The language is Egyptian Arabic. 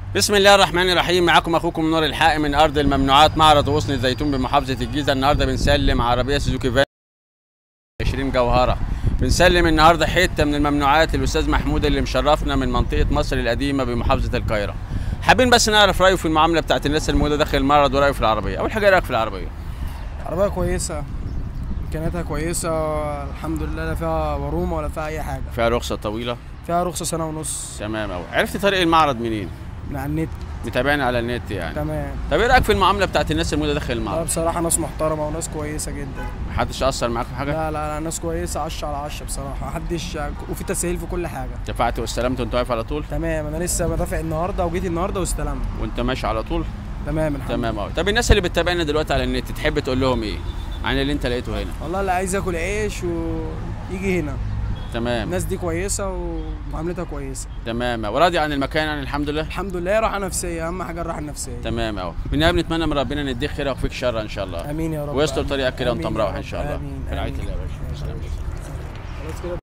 بسم الله الرحمن الرحيم معاكم اخوكم نور الحق من ارض الممنوعات معرض غصن الزيتون بمحافظه الجيزه النهارده بنسلم عربيه سوزوكي فان 20 جوهره بنسلم النهارده حته من الممنوعات الاستاذ محمود اللي مشرفنا من منطقه مصر القديمه بمحافظه القاهره حابين بس نعرف رايه في المعامله بتاعت الناس الموجوده داخل المعرض ورايه في العربيه اول حاجه إيه رايك في العربيه عربية كويسة امكانياتها كويسة الحمد لله لا فيها ورومة ولا فيها اي حاجة فيها رخصه طويله فيها رخصة سنة ونص تمام قوي عرفت طريق المعرض منين من على النت متابعنا على النت يعني تمام طب ايه رايك في المعامله بتاعت الناس الموجوده داخل لا المعرض بصراحة ناس محترمة وناس كويسة جدا محدش اثر معاك في حاجه لا لا لا ناس كويسة 10 على 10 بصراحة محدش وفي تسهيل في كل حاجة دفعت واستلمت وانت واقف على طول تمام انا لسه بدافع النهاردة وجيت النهاردة واستلمت وانت ماشي على طول تمام الحمد لله تمام قوي طب الناس اللي بتتابعنا دلوقتي على النت تحب تقول لهم ايه عن اللي انت لقيته هنا والله اللي عايز ياكل عيش ويجي هنا تمام الناس دي كويسة ومعاملتها كويسة تمام وراضي عن المكان يعني الحمد لله الحمد لله راحة نفسية أهم حاجة الراحة النفسية تمام قوي بالنهايه بنتمنى من ربنا ان يديك خير ويكفيك شر ان شاء الله امين يا رب ويستر آمين. طريقك كده وانت آمين يا مروح رب. ان شاء الله آمين. في رعايه آمين. الله يا باشا ماشي. سلام خلاص كده